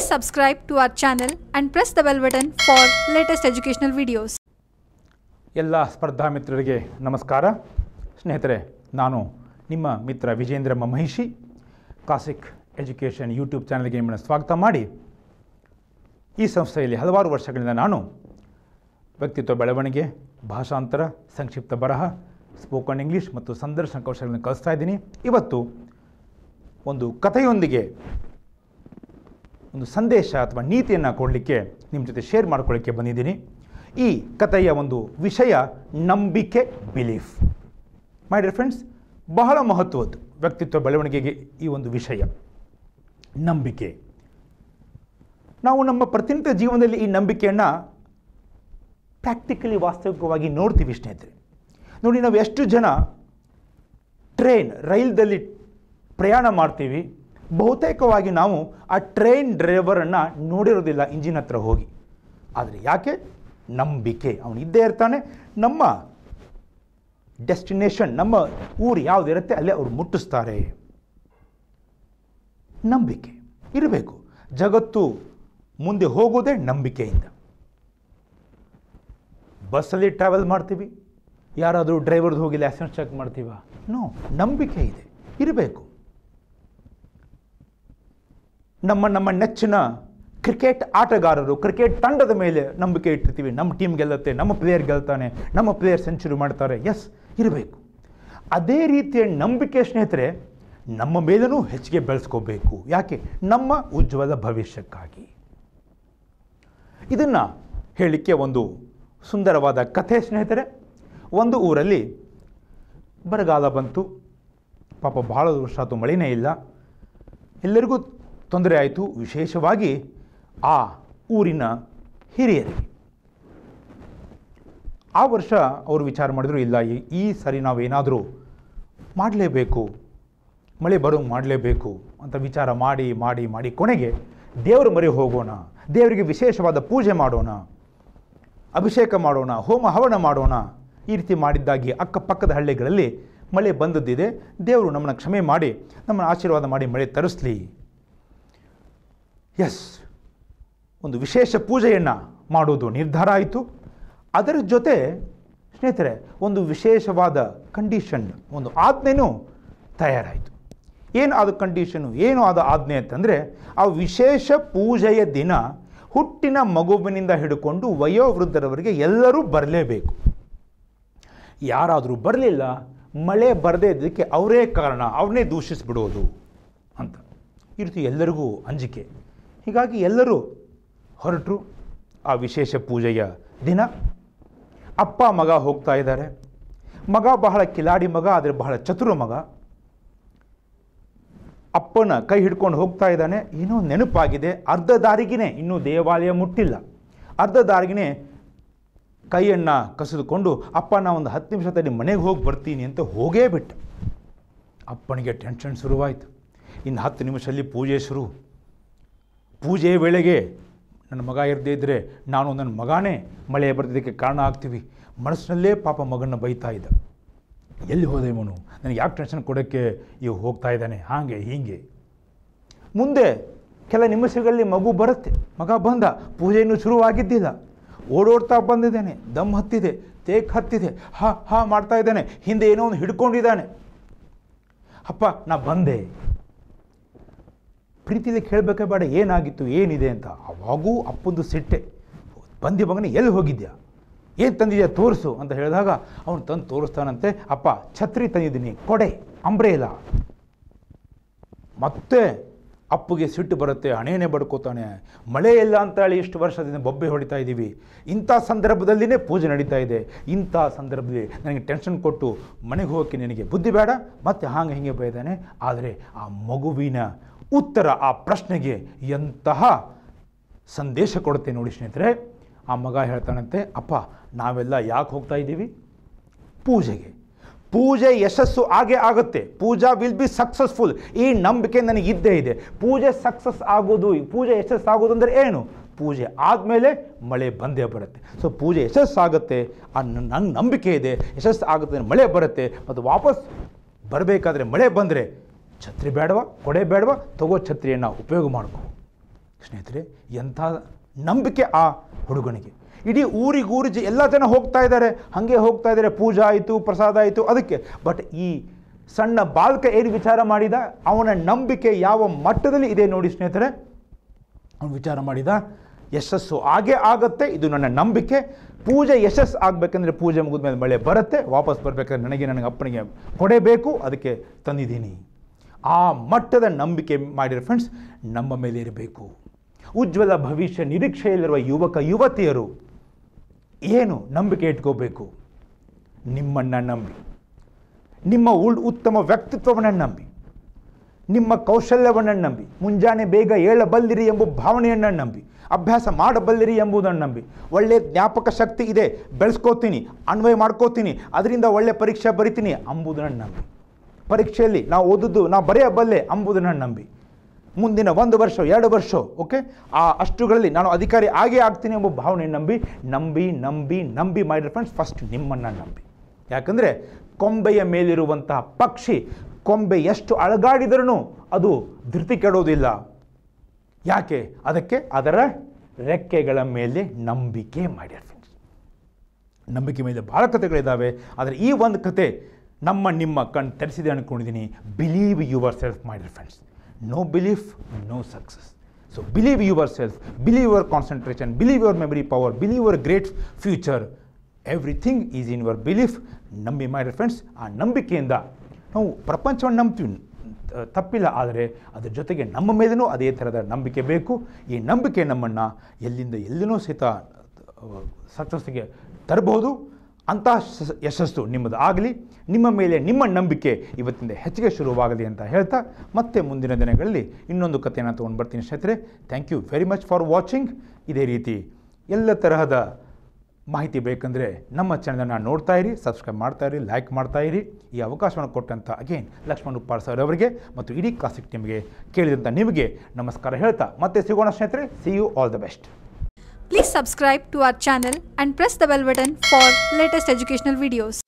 Please subscribe to our channel and press the bell button for latest educational videos. ಎಲ್ಲ ಸ್ಪರ್ಧಾ ಮಿತ್ರರಿಗೆ ನಮಸ್ಕಾರ ಸ್ನೇಹಿತರೆ ನಾನು ನಿಮ್ಮ ಮಿತ್ರ Vijendra Mahishi Classic Education YouTube ಚಾನಲ್ಗೆ ನಿಮ್ಮನ್ನು ಸ್ವಾಗತ ಮಾಡಿ ಈ ಸಂಸ್ಥೆಯಲ್ಲಿ ಹಲವಾರು ವರ್ಷಗಳಿಂದ ನಾನು ವ್ಯಕ್ತಿತ್ವ ಬೆಳವಣಿಗೆ ಭಾಷಾಂತರ ಸಂಕ್ಷಿಪ್ತ ಬರಹ ಸ್ಪೋಕನ್ ಇಂಗ್ಲೀಷ್ ಮತ್ತು ಸಂದರ್ಶನ ಕೌಶಲ್ಯಗಳನ್ನು ಕಲಿಸ್ತಾ ಇದ್ದೀನಿ ಇವತ್ತು ಒಂದು ಕಥೆಯೊಂದಿಗೆ ಒಂದು ಸಂದೇಶ ಅಥವಾ ನೀತಿಯನ್ನು ಕೊಡಲಿಕ್ಕೆ ನಿಮ್ಮ ಜೊತೆ ಶೇರ್ ಮಾಡ್ಕೊಳ್ಳಿಕ್ಕೆ ಬಂದಿದ್ದೀನಿ ಈ ಕಥೆಯ ಒಂದು ವಿಷಯ ನಂಬಿಕೆ ಬಿಲೀಫ್ ಮೈ ಡಿಯರ್ ಫ್ರೆಂಡ್ಸ್ ಬಹಳ ಮಹತ್ವದ್ದು ವ್ಯಕ್ತಿತ್ವ ಬೆಳವಣಿಗೆಗೆ ಈ ಒಂದು ವಿಷಯ ನಂಬಿಕೆ ನಾವು ನಮ್ಮ ಪ್ರತಿನಿತ್ಯ ಜೀವನದಲ್ಲಿ ಈ ನಂಬಿಕೆಯನ್ನು ಪ್ರಾಕ್ಟಿಕಲಿ ವಾಸ್ತವಿಕವಾಗಿ ನೋಡ್ತೀವಿ ಸ್ನೇಹಿತರೆ ನೋಡಿ ನಾವು ಎಷ್ಟು ಜನ ಟ್ರೈನ್ ರೈಲ್ದಲ್ಲಿ ಪ್ರಯಾಣ ಮಾಡ್ತೀವಿ ಬಹುತೇಕವಾಗಿ ನಾವು ಆ ಟ್ರೈನ್ ಡ್ರೈವರನ್ನು ನೋಡಿರೋದಿಲ್ಲ ಇಂಜಿನ್ ಹತ್ರ ಹೋಗಿ ಆದರೆ ಯಾಕೆ ನಂಬಿಕೆ ಅವನು ಇದ್ದೇ ಇರ್ತಾನೆ ನಮ್ಮ ಡೆಸ್ಟಿನೇಷನ್ ನಮ್ಮ ಊರು ಯಾವುದಿರುತ್ತೆ ಅಲ್ಲೇ ಅವ್ರು ಮುಟ್ಟಿಸ್ತಾರೆ ನಂಬಿಕೆ ಇರಬೇಕು ಜಗತ್ತು ಮುಂದೆ ಹೋಗೋದೇ ನಂಬಿಕೆಯಿಂದ ಬಸ್ಸಲ್ಲಿ ಟ್ರಾವೆಲ್ ಮಾಡ್ತೀವಿ ಯಾರಾದರೂ ಡ್ರೈವರ್ದು ಹೋಗಿ ಲೈಸೆನ್ಸ್ ಚೆಕ್ ಮಾಡ್ತೀವ ನೋ ನಂಬಿಕೆ ಇದೆ ಇರಬೇಕು ನಮ್ಮ ನಮ್ಮ ನೆಚ್ಚಿನ ಕ್ರಿಕೆಟ್ ಆಟಗಾರರು ಕ್ರಿಕೆಟ್ ತಂಡದ ಮೇಲೆ ನಂಬಿಕೆ ಇಟ್ಟಿರ್ತೀವಿ ನಮ್ಮ ಟೀಮ್ ಗೆಲ್ಲುತ್ತೆ ನಮ್ಮ ಪ್ಲೇಯರ್ ಗೆಲ್ತಾನೆ ನಮ್ಮ ಪ್ಲೇಯರ್ ಸೆಂಚುರಿ ಮಾಡ್ತಾರೆ ಎಸ್ ಇರಬೇಕು ಅದೇ ರೀತಿಯ ನಂಬಿಕೆ ಸ್ನೇಹಿತರೆ ನಮ್ಮ ಮೇಲೂ ಹೆಚ್ಚಿಗೆ ಬೆಳೆಸ್ಕೋಬೇಕು ಯಾಕೆ ನಮ್ಮ ಉಜ್ವಲ ಭವಿಷ್ಯಕ್ಕಾಗಿ ಇದನ್ನು ಹೇಳಲಿಕ್ಕೆ ಒಂದು ಸುಂದರವಾದ ಕಥೆ ಸ್ನೇಹಿತರೆ ಒಂದು ಊರಲ್ಲಿ ಬರಗಾಲ ಬಂತು ಪಾಪ ಭಾಳ ವರ್ಷ ಆಯಿತು ಮಳೆನೇ ಇಲ್ಲ ಎಲ್ಲರಿಗೂ ತೊಂದರೆ ಆಯಿತು ವಿಶೇಷವಾಗಿ ಆ ಊರಿನ ಹಿರಿಯರಿಗೆ ಆ ವರ್ಷ ಅವರು ವಿಚಾರ ಮಾಡಿದ್ರು ಇಲ್ಲ ಈ- ಈ ಸರಿ ನಾವೇನಾದರೂ ಮಾಡಲೇಬೇಕು ಮಳೆ ಬರೋ ಮಾಡಲೇಬೇಕು ಅಂತ ವಿಚಾರ ಮಾಡಿ ಮಾಡಿ ಮಾಡಿ ಕೊನೆಗೆ ದೇವರ ಮೊರೆ ಹೋಗೋಣ ದೇವರಿಗೆ ವಿಶೇಷವಾದ ಪೂಜೆ ಮಾಡೋಣ ಅಭಿಷೇಕ ಮಾಡೋಣ ಹೋಮ ಹವನ ಮಾಡೋಣ ಈ ರೀತಿ ಮಾಡಿದ್ದಾಗಿ ಅಕ್ಕಪಕ್ಕದ ಹಳ್ಳಿಗಳಲ್ಲಿ ಮಳೆ ಬಂದದ್ದಿದೆ ದೇವರು ನಮ್ಮನ್ನು ಕ್ಷಮೆ ಮಾಡಿ ನಮ್ಮನ್ನು ಆಶೀರ್ವಾದ ಮಾಡಿ ಮಳೆ ತರಿಸ್ಲಿ ಎಸ್ ಒಂದು ವಿಶೇಷ ಪೂಜೆಯನ್ನು ಮಾಡೋದು ನಿರ್ಧಾರ ಆಯಿತು ಅದರ ಜೊತೆ ಸ್ನೇಹಿತರೆ ಒಂದು ವಿಶೇಷವಾದ ಕಂಡೀಷನ್ ಒಂದು ಆಜ್ಞೆನೂ ತಯಾರಾಯಿತು ಏನು ಅದು ಕಂಡೀಷನು ಏನು ಅದು ಆಜ್ಞೆ ಅಂತಂದರೆ ಆ ವಿಶೇಷ ಪೂಜೆಯ ದಿನ ಹುಟ್ಟಿನ ಮಗುವಿನಿಂದ ಹಿಡ್ಕೊಂಡು ವಯೋವೃದ್ಧರವರೆಗೆ ಎಲ್ಲರೂ ಬರಲೇಬೇಕು ಯಾರಾದರೂ ಬರಲಿಲ್ಲ ಮಳೆ ಬರದೇ ಇದ್ದಕ್ಕೆ ಅವರೇ ಕಾರಣ ಅವನೇ ದೂಷಿಸಿಬಿಡೋದು ಅಂತ ಈ ರೀತಿ ಎಲ್ಲರಿಗೂ ಅಂಜಿಕೆ ಹೀಗಾಗಿ ಎಲ್ಲರೂ ಹೊರಟರು ಆ ವಿಶೇಷ ಪೂಜೆಯ ದಿನ ಅಪ್ಪ ಮಗ ಹೋಗ್ತಾ ಇದ್ದಾರೆ ಮಗ ಬಹಳ ಕಿಲಾಡಿ ಮಗ ಆದರೆ ಬಹಳ ಚತುರ ಮಗ ಅಪ್ಪನ ಕೈ ಹಿಡ್ಕೊಂಡು ಹೋಗ್ತಾ ಇದ್ದಾನೆ ಏನೋ ನೆನಪಾಗಿದೆ ಅರ್ಧ ದಾರಿಗಿನೇ ಇನ್ನೂ ದೇವಾಲಯ ಮುಟ್ಟಿಲ್ಲ ಅರ್ಧ ದಾರಿಗಿನೇ ಕೈಯನ್ನು ಕಸಿದುಕೊಂಡು ಅಪ್ಪ ನಾ ಒಂದು ಹತ್ತು ನಿಮಿಷದಲ್ಲಿ ಮನೆಗೆ ಹೋಗಿ ಬರ್ತೀನಿ ಅಂತ ಹೋಗೇ ಬಿಟ್ಟ ಅಪ್ಪನಿಗೆ ಟೆನ್ಷನ್ ಶುರುವಾಯಿತು ಇನ್ನು ಹತ್ತು ನಿಮಿಷದಲ್ಲಿ ಪೂಜೆ ಶುರು ಪೂಜೆ ವೇಳೆಗೆ ನನ್ನ ಮಗ ಇರದೇ ಇದ್ದರೆ ನಾನು ನನ್ನ ಮಗನೇ ಮಳೆ ಬರ್ತಿದ್ದಕ್ಕೆ ಕಾರಣ ಆಗ್ತೀವಿ ಮನಸ್ಸಿನಲ್ಲೇ ಪಾಪ ಮಗನ ಬೈತಾ ಇದ್ದ ಎಲ್ಲಿ ಹೋದೆ ಇವನು ನನಗೆ ಯಾಕೆ ಟೆನ್ಷನ್ ಕೊಡೋಕ್ಕೆ ಇವು ಹೋಗ್ತಾ ಇದ್ದಾನೆ ಹಾಗೆ ಹೀಗೆ ಮುಂದೆ ಕೆಲ ನಿಮಿಷಗಳಲ್ಲಿ ಮಗು ಬರುತ್ತೆ ಮಗ ಬಂದ ಪೂಜೆ ಇನ್ನೂ ಶುರುವಾಗಿದ್ದಿಲ್ಲ ಓಡೋಡ್ತಾ ಬಂದಿದ್ದಾನೆ ದಮ್ ಹತ್ತಿದೆ ತೇಕ್ ಹತ್ತಿದೆ ಹಾ ಹಾ ಮಾಡ್ತಾ ಇದ್ದಾನೆ ಹಿಂದೆ ಏನೋ ಒಂದು ಹಿಡ್ಕೊಂಡಿದ್ದಾನೆ ಅಪ್ಪ ನಾ ಬಂದೆ ಪ್ರೀತಿಲಿ ಕೇಳಬೇಕೇ ಬೇಡ ಏನಾಗಿತ್ತು ಏನಿದೆ ಅಂತ ಅವಾಗೂ ಅಪ್ಪಂದು ಸಿಟ್ಟೆ ಬಂದಿ ಮಗನೇ ಎಲ್ಲಿ ಹೋಗಿದ್ಯಾ ಏನು ತಂದಿದ್ಯಾ ತೋರಿಸು ಅಂತ ಹೇಳಿದಾಗ ಅವನು ತಂದು ತೋರಿಸ್ತಾನಂತೆ ಅಪ್ಪ ಛತ್ರಿ ತಂದಿದ್ದೀನಿ ಕೊಡೆ ಅಂಬ್ರೇಲ ಮತ್ತೆ ಅಪ್ಪಗೆ ಸಿಟ್ಟು ಬರುತ್ತೆ ಹಣೆನೇ ಬಡ್ಕೋತಾನೆ ಮಳೆ ಇಲ್ಲ ಅಂತ ಹೇಳಿ ಇಷ್ಟು ವರ್ಷದಿಂದ ಬೊಬ್ಬೆ ಹೊಡಿತಾ ಇದ್ದೀವಿ ಇಂಥ ಸಂದರ್ಭದಲ್ಲಿನೇ ಪೂಜೆ ನಡೀತಾ ಇದೆ ಇಂಥ ಸಂದರ್ಭದಲ್ಲಿ ನನಗೆ ಟೆನ್ಷನ್ ಕೊಟ್ಟು ಮನೆಗೆ ಹೋಗೋಕ್ಕೆ ನಿನಗೆ ಬುದ್ಧಿ ಬೇಡ ಮತ್ತೆ ಹಾಗೆ ಹೀಗೆ ಬೈದಾನೆ ಆದರೆ ಆ ಮಗುವಿನ ಉತ್ತರ ಆ ಪ್ರಶ್ನೆಗೆ ಎಂತಹ ಸಂದೇಶ ಕೊಡುತ್ತೆ ನೋಡಿ ಸ್ನೇಹಿತರೆ ಆ ಮಗ ಹೇಳ್ತಾನಂತೆ ಅಪ್ಪ ನಾವೆಲ್ಲ ಯಾಕೆ ಹೋಗ್ತಾ ಇದ್ದೀವಿ ಪೂಜೆಗೆ ಪೂಜೆ ಯಶಸ್ಸು ಆಗೇ ಆಗುತ್ತೆ ಪೂಜಾ ವಿಲ್ ಬಿ ಸಕ್ಸಸ್ಫುಲ್ ಈ ನಂಬಿಕೆ ನನಗೆ ಇದ್ದೇ ಇದೆ ಪೂಜೆ ಸಕ್ಸಸ್ ಆಗೋದು ಪೂಜೆ ಯಶಸ್ಸು ಆಗೋದು ಅಂದರೆ ಏನು ಪೂಜೆ ಆದಮೇಲೆ ಮಳೆ ಬಂದೇ ಬರುತ್ತೆ ಸೊ ಪೂಜೆ ಯಶಸ್ಸಾಗುತ್ತೆ ಆ ನನ್ನ ನಂಬಿಕೆ ಇದೆ ಯಶಸ್ಸು ಆಗುತ್ತೆ ಮಳೆ ಬರುತ್ತೆ ಮತ್ತು ವಾಪಸ್ ಬರಬೇಕಾದ್ರೆ ಮಳೆ ಬಂದರೆ ಛತ್ರಿ ಬೇಡವಾ ಕೊಡೆ ಬೇಡವಾ ತಗೋ ಛತ್ರಿಯನ್ನು ಉಪಯೋಗ ಮಾಡ್ಕೋ ಸ್ನೇಹಿತರೆ ಎಂಥ ನಂಬಿಕೆ ಆ ಹುಡುಗನಿಗೆ ಇಡೀ ಊರಿಗೂರು ಜ ಎಲ್ಲ ಜನ ಹೋಗ್ತಾ ಇದ್ದಾರೆ ಹಾಗೆ ಹೋಗ್ತಾ ಇದ್ದಾರೆ ಪೂಜಾ ಆಯಿತು ಪ್ರಸಾದ ಆಯಿತು ಅದಕ್ಕೆ ಬಟ್ ಈ ಸಣ್ಣ ಬಾಲಕ ಏನು ವಿಚಾರ ಮಾಡಿದ ಅವನ ನಂಬಿಕೆ ಯಾವ ಮಟ್ಟದಲ್ಲಿ ಇದೆ ನೋಡಿ ಸ್ನೇಹಿತರೆ ಅವನು ವಿಚಾರ ಮಾಡಿದ ಯಶಸ್ಸು ಆಗೇ ಆಗತ್ತೆ ಇದು ನನ್ನ ನಂಬಿಕೆ ಪೂಜೆ ಯಶಸ್ಸು ಆಗಬೇಕಂದ್ರೆ ಪೂಜೆ ಮುಗಿದ ಮೇಲೆ ಮಳೆ ಬರುತ್ತೆ ವಾಪಸ್ ಬರಬೇಕಾದ್ರೆ ನನಗೆ ನನಗೆ ಅಪ್ಪನಿಗೆ ಕೊಡಬೇಕು ಅದಕ್ಕೆ ತಂದಿದ್ದೀನಿ ಆ ಮಟ್ಟದ ನಂಬಿಕೆ ಮಾಡಿರೋ ಫ್ರೆಂಡ್ಸ್ ನಮ್ಮ ಮೇಲೆ ಇರಬೇಕು ಉಜ್ವಲ ಭವಿಷ್ಯ ನಿರೀಕ್ಷೆಯಲ್ಲಿರುವ ಯುವಕ ಯುವತಿಯರು ಏನು ನಂಬಿಕೆ ಇಟ್ಕೋಬೇಕು ನಿಮ್ಮನ್ನು ನಂಬಿ ನಿಮ್ಮ ಉಳ್ ಉತ್ತಮ ವ್ಯಕ್ತಿತ್ವವನ್ನು ನಂಬಿ ನಿಮ್ಮ ಕೌಶಲ್ಯವನ್ನು ನಂಬಿ ಮುಂಜಾನೆ ಬೇಗ ಏಳಬಲ್ಲಿರಿ ಎಂಬ ಭಾವನೆಯನ್ನು ನಂಬಿ ಅಭ್ಯಾಸ ಮಾಡಬಲ್ಲಿರಿ ಎಂಬುದನ್ನು ನಂಬಿ ಒಳ್ಳೆಯ ಜ್ಞಾಪಕ ಶಕ್ತಿ ಇದೆ ಬೆಳೆಸ್ಕೋತೀನಿ ಅನ್ವಯ ಮಾಡ್ಕೋತೀನಿ ಅದರಿಂದ ಒಳ್ಳೆ ಪರೀಕ್ಷೆ ಬರಿತೀನಿ ಎಂಬುದನ್ನು ನಂಬಿ ಪರೀಕ್ಷೆಯಲ್ಲಿ ನಾವು ಓದದ್ದು ನಾವು ಬರೆಯಬಲ್ಲೆ ಎಂಬುದನ್ನು ನಂಬಿ ಮುಂದಿನ ಒಂದು ವರ್ಷ ಎರಡು ವರ್ಷ ಓಕೆ ಆ ಅಷ್ಟುಗಳಲ್ಲಿ ನಾನು ಅಧಿಕಾರಿ ಆಗೇ ಆಗ್ತೀನಿ ಎಂಬ ಭಾವನೆ ನಂಬಿ ನಂಬಿ ನಂಬಿ ನಂಬಿ ಮಾಡಿರೋ ಫ್ರೆಂಡ್ಸ್ ಫಸ್ಟ್ ನಿಮ್ಮನ್ನು ನಂಬಿ ಯಾಕಂದರೆ ಕೊಂಬೆಯ ಮೇಲಿರುವಂತಹ ಪಕ್ಷಿ ಕೊಂಬೆ ಎಷ್ಟು ಅಳಗಾಡಿದರೂ ಅದು ಧೃತಿ ಕೆಡೋದಿಲ್ಲ ಯಾಕೆ ಅದಕ್ಕೆ ಅದರ ರೆಕ್ಕೆಗಳ ಮೇಲೆ ನಂಬಿಕೆ ಮಾಡ್ಯಾರ ಫ್ರೆಂಡ್ಸ್ ನಂಬಿಕೆ ಮೇಲೆ ಭಾಳ ಕಥೆಗಳಿದ್ದಾವೆ ಆದರೆ ಈ ಒಂದು ಕತೆ ನಮ್ಮ ನಿಮ್ಮ ಕಣ್ ತೆರೆಸಿದೆ ಅಂದ್ಕೊಂಡಿದ್ದೀನಿ ಬಿಲೀವ್ ಯುವರ್ ಸೆಲ್ಫ್ ಮಾಡಿರ್ friends no belief no success so believe yourself believe your concentration believe your memory power believe your great future everything is in your belief ನಂಬಿ ಮಾಡಿರ್ ಫ್ರೆಂಡ್ಸ್ ಆ ನಂಬಿಕೆಯಿಂದ ನಾವು ಪ್ರಪಂಚವನ್ನು ನಂಬ್ತೀವಿ ತ- ತಪ್ಪಿಲ್ಲ ಆದರೆ ಅದ್ರ ಜೊತೆಗೆ ನಮ್ಮ ಮೇಲೂ ಅದೇ ಥರದ ನಂಬಿಕೆ ಬೇಕು ಈ ನಂಬಿಕೆ ನಮ್ಮನ್ನು ಎಲ್ಲಿಂದ ಎಲ್ಲಿನೂ ಸಹಿತ ಸಕ್ಸಸ್ಸಿಗೆ ತರಬಹುದು ಅಂತಹ ಸ- ಯಶಸ್ಸು ನಿಮ್ಮದು ಆಗಲಿ ನಿಮ್ಮ ಮೇಲೆ ನಿಮ್ಮ ನಂಬಿಕೆ ಇವತ್ತಿಂದ ಹೆಚ್ಚಿಗೆ ಶುರುವಾಗಲಿ ಅಂತ ಹೇಳ್ತಾ ಮತ್ತೆ ಮುಂದಿನ ದಿನಗಳಲ್ಲಿ ಇನ್ನೊಂದು ಕಥೆಯನ್ನು ತೊಗೊಂಡು ಬರ್ತೀನಿ ಸ್ನೇಹಿತರೆ thank you very much for watching ಇದೇ ರೀತಿ ಎಲ್ಲ ತರಹದ ಮಾಹಿತಿ ಬೇಕಂದರೆ ನಮ್ಮ ಚಾನಲನ್ನು ನೋಡ್ತಾ ಇರಿ ಸಬ್ಸ್ಕ್ರೈಬ್ ಮಾಡ್ತಾ ಇರಿ ಲೈಕ್ ಮಾಡ್ತಾ ಇರಿ ಈ ಅವಕಾಶವನ್ನು ಕೊಟ್ಟಂಥ ಅಗೇನ್ ಲಕ್ಷ್ಮಣ್ ಉಪ್ಪಾರ್ ಸರ್ ಅವರಿಗೆ ಮತ್ತು ಇಡೀ ಕ್ಲಾಸಿಕ್ ಟೀಮ್ಗೆ ಕೇಳಿದಂಥ ನಿಮಗೆ ನಮಸ್ಕಾರ ಹೇಳ್ತಾ ಮತ್ತೆ ಸಿಗೋಣ ಸ್ನೇಹಿತರೆ see you all the best Please subscribe to our channel and press the bell button for latest educational videos.